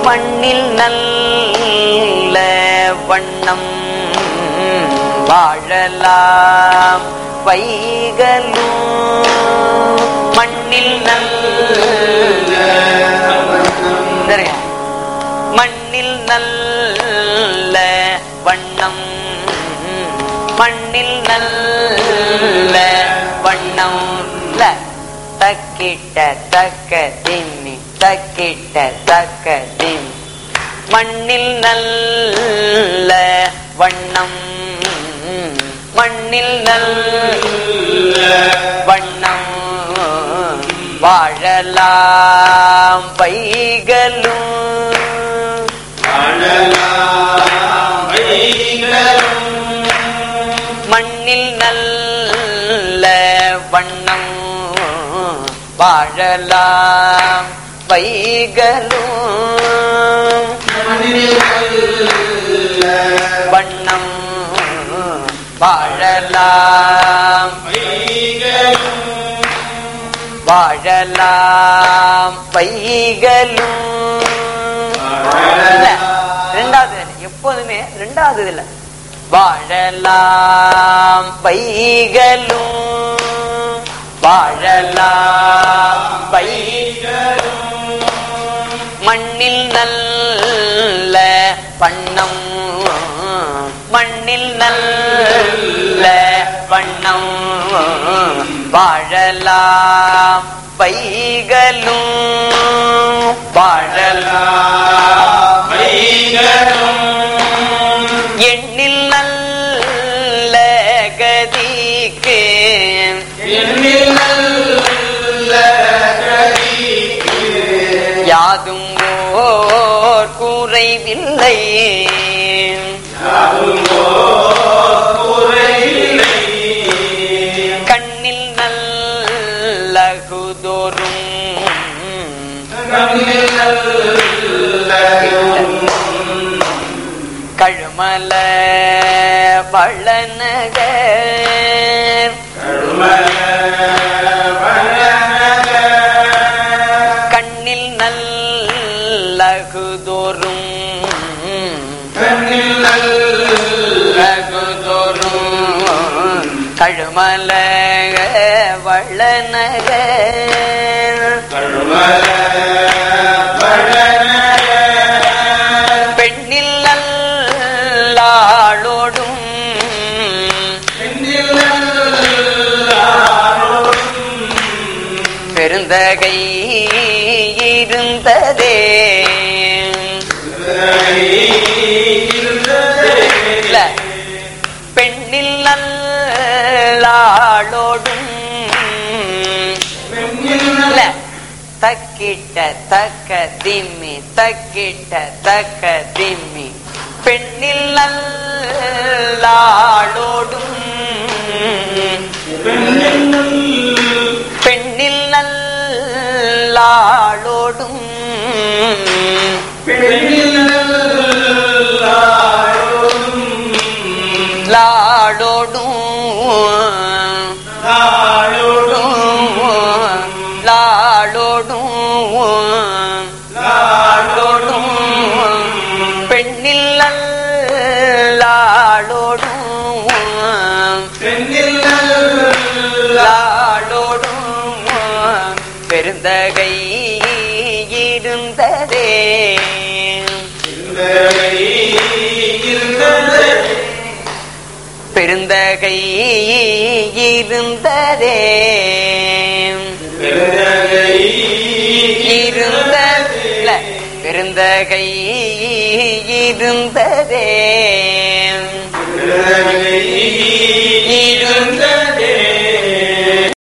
மண்ணில் நல்ல வண்ணம் வாழலாம் வைகளும் மண்ணில் நல்ல சரிங்க. மண்ணில் நல்ல வண்ணம் மண்ணில் நல்ல வண்ணம் ல தக்கிட்ட தக்க திம்மி தக்கிட்ட தக்க திம் மண்ணில் நல்ல வண்ணம் மண்ணில் நல்ல வண்ணம் வாழலாம் வைகளும் மண்ணில் நல்ல வண்ணம் வாழலாம் வைகளும் வண்ணம் வாழலாம் வாழலாம் வைகளும் இல்ல, ரெண்டாவது இதுல. எப்போதுமே ரெண்டாவது இதுல வாழலாம் வைகளும் வாழலாம் வைகளும் மண்ணில் நல்ல வண்ணம் மண்ணில் நல்ல வண்ணம் வாழலாம் வைகளும் வாழலாம் எண்ணில் நல்ல கதிக்கு யாதும் ஓர் குறைவில்லை கண்ணில் நல்லகுதோறும் கழுமல பழநகர் கண்ணில் நல்லகுதோறும் லகுதோறும் கழுமல வளநகர் பெண்ணில் நல்லாளோடும் பெருந்தகை இருந்ததே இல்ல. பெண்ணில் நல்லாளோடும் இல்ல. தக்கிட்ட தக்க திம்மி தக்கிட்ட தக்க திம்மி பெண்ணில் நல்லாளோடும் பெண்ணில் நல்லாளோடும் லாளோடும் லாளோடும் லாளோடும் பெண்ணில் நல்லாளோடும் லாளோடும் பெருந்தகை இருந்ததே பெருந்தகை இருந்ததே இருந்த இல்ல, பெருந்தகை இருந்ததே